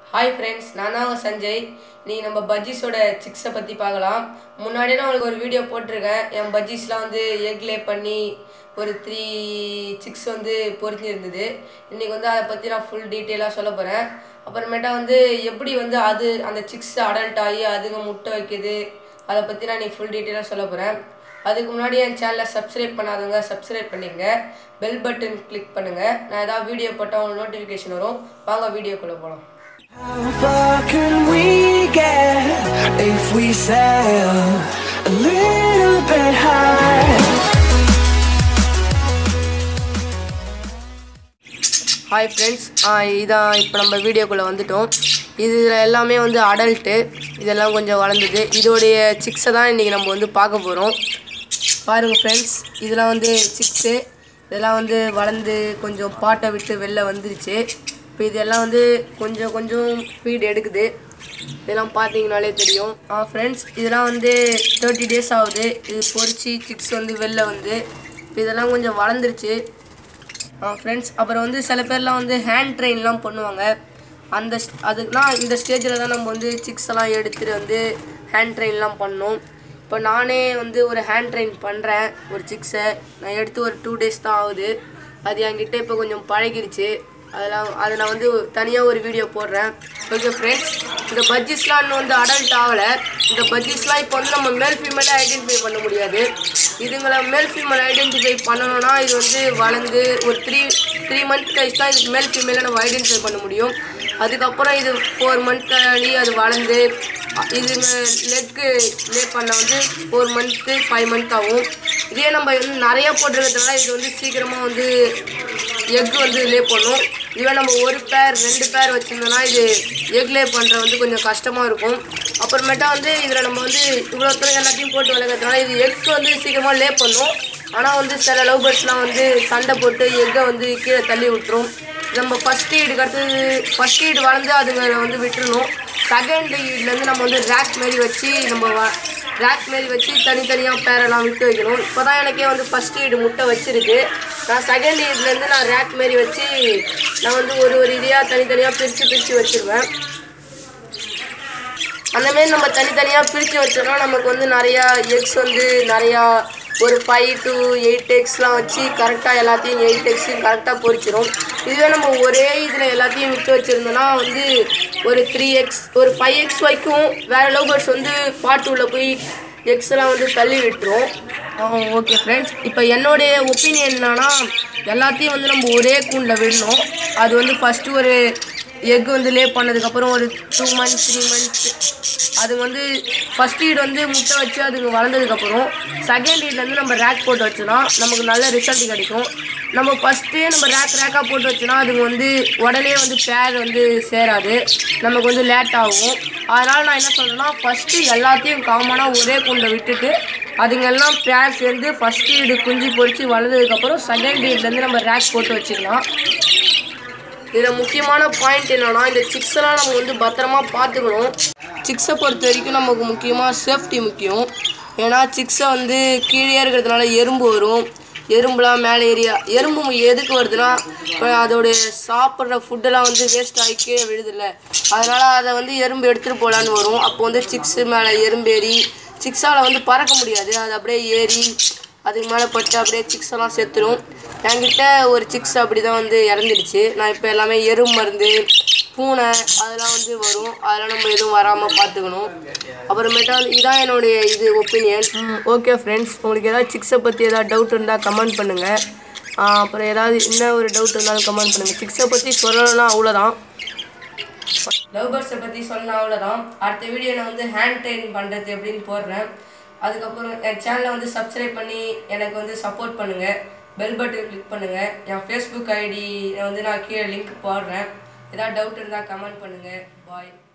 Hi friends நான் தான் உங்க சஞ்சய் இன்னைக்கு நம்ம பஜ்ஜீஸோட சிக்ஸை பற்றி பார்க்கலாம் முன்னாடியே நான் உங்களுக்கு ஒரு வீடியோ போட்டிருக்கேன் என் பஜ்ஜீஸ்லாம் வந்து எக்லே பண்ணி ஒரு த்ரீ சிக்ஸ் வந்து பொரிஞ்சிருந்தது இன்றைக்கி வந்து அதை பற்றி நான் ஃபுல் டீட்டெயிலாக சொல்ல போகிறேன் அப்புறமேட்டா வந்து எப்படி வந்து அது அந்த சிக்ஸ் அடல்ட் ஆகி அதுங்க முட்டை வைக்குது அதை பற்றி நான் நீ ஃபுல் டீட்டெயிலாக சொல்ல போகிறேன் அதுக்கு முன்னாடி என் சேனலை சப்ஸ்கிரைப் பண்ணாதவங்க சப்ஸ்கிரைப் பண்ணிங்க பெல் பட்டன் கிளிக் பண்ணுங்கள் நான் ஏதாவது வீடியோ போட்டால் உங்களுக்கு நோட்டிஃபிகேஷன் வரும் வாங்க வீடியோக்குள்ளே போகலாம் How far can we get if we sail a little bit high? Hi friends இதான் இப்போ நம்ம வீடியோக்குள்ளே வந்துட்டோம் இதில் எல்லாமே வந்து அடல்ட்டு இதெல்லாம் கொஞ்சம் வளர்ந்தது இதோடைய சிக்ஸை தான் இன்றைக்கி நம்ம வந்து பார்க்க போகிறோம் பாருங்கள் ஃப்ரெண்ட்ஸ் இதெல்லாம் வந்து சிக்ஸு இதெல்லாம் வந்து வளர்ந்து கொஞ்சம் பாட்டை விட்டு வெளில வந்துருச்சு இப்போ இதெல்லாம் வந்து கொஞ்சம் கொஞ்சம் ஃபீட் எடுக்குது இதெல்லாம் பார்த்தீங்கனாலே தெரியும் ஃப்ரெண்ட்ஸ் இதெல்லாம் வந்து தேர்ட்டி டேஸ் ஆகுது இது பொரிச்சு சிக்ஸ் வந்து வெளில வந்து இப்போ இதெல்லாம் கொஞ்சம் வளர்ந்துருச்சு ஃப்ரெண்ட்ஸ் அப்புறம் வந்து சில பேர்லாம் வந்து ஹேண்ட் ட்ரெயின்லாம் பண்ணுவாங்க அந்த ஸ்- அதுக்கெலாம் இந்த ஸ்டேஜில் தான் நம்ம வந்து சிக்ஸ் எல்லாம் எடுத்துகிட்டு வந்து ஹேண்ட் ட்ரெயின்லாம் பண்ணோம் இப்போ நானே வந்து ஒரு ஹேண்ட் ட்ரெயின் பண்ணுறேன் ஒரு சிக்ஸை நான் எடுத்து ஒரு டூ டேஸ் தான் ஆகுது அது என்கிட்ட இப்போ கொஞ்சம் பழகிடுச்சு அதெல்லாம் அதை நான் வந்து தனியாக ஒரு வீடியோ போடுறேன் ஓகே ஃப்ரெண்ட்ஸ் இந்த பஜ்ஜிஸ்லாம் இன்னும் வந்து அடல்ட் ஆகலை இந்த பஜ்ஜிஸ்லாம் இப்போ வந்து நம்ம மேல் ஃபீமேலே ஐடென்டிஃபை பண்ண முடியாது இதுங்களை மேல் ஃபீமேல் ஐடென்டிஃபை பண்ணணும்னா இது வந்து வளர்ந்து ஒரு த்ரீ த்ரீ மந்த் கழிச்சு தான் இதுக்கு மேல் ஃபீமேலை நம்ம ஐடென்டிஃபை பண்ண முடியும் அதுக்கப்புறம் இது ஃபோர் மந்த் ஆகி அது வளர்ந்து அ- இதுங்க லெக்கு லே பண்ண வந்து ஃபோர் மந்த்து ஃபைவ் மந்த் ஆகும் இதே நம்ம வந்து நிறைய போட்டிருக்கிறதுனால இது வந்து சீக்கிரமாக வந்து எக் வந்து லே பண்ணும் இதுவே நம்ம ஒரு பேர் ரெண்டு பேர் வச்சுருந்தோம்னா இது எக் லே பண்ணுற வந்து கொஞ்சம் கஷ்டமாக இருக்கும் அப்புறமேட்டா வந்து இதில் நம்ம வந்து இவ்வளோ தூரம் எல்லாத்தையும் போட்டு வளர்க்கறதுனால இது எக் வந்து சீக்கிரமாக லே பண்ணும் ஆனால் வந்து சில லவ் பேர்ட்ஸ்லாம் வந்து சண்டை போட்டு எக்கை வந்து கீழே தள்ளி விட்டுரும் நம்ம ஃபஸ்ட் ஈடுக்கு அடுத்தது ஃபஸ்ட் ஈடு வளர்ந்து அதுங்களை வந்து விட்டுறணும் செகண்ட் ஈட்லேருந்து நம்ம வந்து ரேக் மாரி வச்சு நம்ம வ ரேக் மாரி வச்சு தனித்தனியாக பேரெல்லாம் விட்டு வைக்கணும் இப்போ தான் எனக்கே வந்து ஃபஸ்ட் ஈடு முட்டை வச்சிருக்கு நான் செகண்ட் ஈட்லேருந்து நான் ரேக் மாரி வச்சு நான் வந்து ஒரு ஒரு இதையாக தனித்தனியாக பிரித்து பிரித்து வச்சுருவேன் அந்த மாதிரி நம்ம தனித்தனியாக பிரித்து வச்சோம்னா நமக்கு வந்து நிறையா எக்ஸ் வந்து நிறையா ஒரு ஃபைவ் டு எயிட் எக்ஸ்லாம் வச்சு கரெக்டாக எல்லாத்தையும் எயிட் எக்ஸையும் கரெக்டாக பொரிச்சிரும் இதுவே நம்ம ஒரே இதில் எல்லாத்தையும் விட்டு வச்சுருந்தோம்னா வந்து ஒரு த்ரீ எக்ஸ் ஒரு ஃபைவ் எக்ஸ் வரைக்கும் வேறு லவ் பேர்ட்ஸ் வந்து பாட்டு உள்ள போய் எக்ஸ் எல்லாம் வந்து தள்ளி விட்டுரும் ஓகே ஃப்ரெண்ட்ஸ் இப்போ என்னுடைய ஒப்பீனியன் என்னன்னா எல்லாத்தையும் வந்து நம்ம ஒரே கூண்டில் விடணும் அது வந்து ஃபஸ்ட்டு ஒரு எக் வந்து லே பண்ணதுக்கப்புறம் ஒரு டூ மந்த்ஸ் த்ரீ மந்த்ஸ் அது வந்து ஃபஸ்ட் ஈட் வந்து முட்டை வச்சு அதுங்க வளர்ந்ததுக்கப்புறம் செகண்ட் ஈட்லேருந்து நம்ம ரேக் போட்டு வச்சோன்னா நமக்கு நல்ல ரிசல்ட் கிடைக்கும் நம்ம ஃபஸ்ட்டே நம்ம ரேக் ரேக்காக போட்டு வச்சோன்னா அதுங்க வந்து உடனே வந்து பேர் வந்து சேராது நமக்கு வந்து லேட் ஆகும் அதனால் நான் என்ன சொல்கிறேன்னா ஃபஸ்ட்டு எல்லாத்தையும் காமனாக ஒரே குண்டை விட்டுட்டு அதுங்கெல்லாம் பேர் சேர்ந்து ஃபஸ்ட் ஈடு குஞ்சு பொரிச்சு வளர்ந்ததுக்கப்புறம் செகண்ட் ஈட்லேருந்து நம்ம ரேக் போட்டு வச்சுக்கலாம் இதில் முக்கியமான பாயிண்ட் என்னன்னா இந்த சிக்ஸெல்லாம் நம்ம வந்து பத்திரமா பார்த்துக்கணும் சிக்ஸை பொறுத்த வரைக்கும் நமக்கு முக்கியமாக சேஃப்டி முக்கியம் ஏன்னா சிக்ஸை வந்து கீழே இருக்கிறதுனால எறும்பு வரும் எறும்புலாம் மேலே ஏரியா எறும்பு எதுக்கு வருதுன்னா இப்போ அதோடைய சாப்பிட்ற ஃபுட்டெல்லாம் வந்து வேஸ்ட் ஆகி கீழே விழுதுல்ல அதனால் அதை வந்து எறும்பு எடுத்துகிட்டு போகலான்னு வரும் அப்போ வந்து சிக்ஸு மேலே எறும்பு ஏறி சிக்ஸால் வந்து பறக்க முடியாது அது அப்படியே ஏறி அதுக்கு மேலே பட்டு அப்படியே சிக்ஸ் எல்லாம் செத்துரும் என்கிட்ட ஒரு சிக்ஸ் அப்படி தான் வந்து இறந்துடுச்சு நான் இப்போ எல்லாமே எறும்பு மருந்து பூனை அதெல்லாம் வந்து வரும் அதெல்லாம் நம்ம எதுவும் வராமல் பார்த்துக்கணும் அப்புறமேட்டா வந்து இதான் என்னுடைய இது ஒப்பீனியன் ஓகே ஃப்ரெண்ட்ஸ் உங்களுக்கு ஏதாவது சிக்ஸை பற்றி ஏதாவது டவுட் இருந்தால் கமெண்ட் பண்ணுங்கள் அப்புறம் ஏதாவது இன்னும் ஒரு டவுட் இருந்தாலும் கமெண்ட் பண்ணுங்கள் சிக்ஸை பற்றி சொல்லணும்னா அவ்வளோதான் லவ் பேர்ட்ஸை பற்றி சொன்ன அவ்வளோதான் அடுத்த வீடியோ நான் வந்து ஹேண்ட் ட்ரெயின் பண்ணுறது எப்படின்னு போடுறேன் அதுக்கப்புறம் என் சேனலை வந்து சப்ஸ்கிரைப் பண்ணி எனக்கு வந்து சப்போர்ட் பண்ணுங்கள் பெல் பட்டன் கிளிக் பண்ணுங்கள் என் ஃபேஸ்புக் ஐடி வந்து நான் கீழே லிங்க் போடுறேன் ஏதாவது டவுட் இருந்தால் கமெண்ட் பண்ணுங்கள் பாய்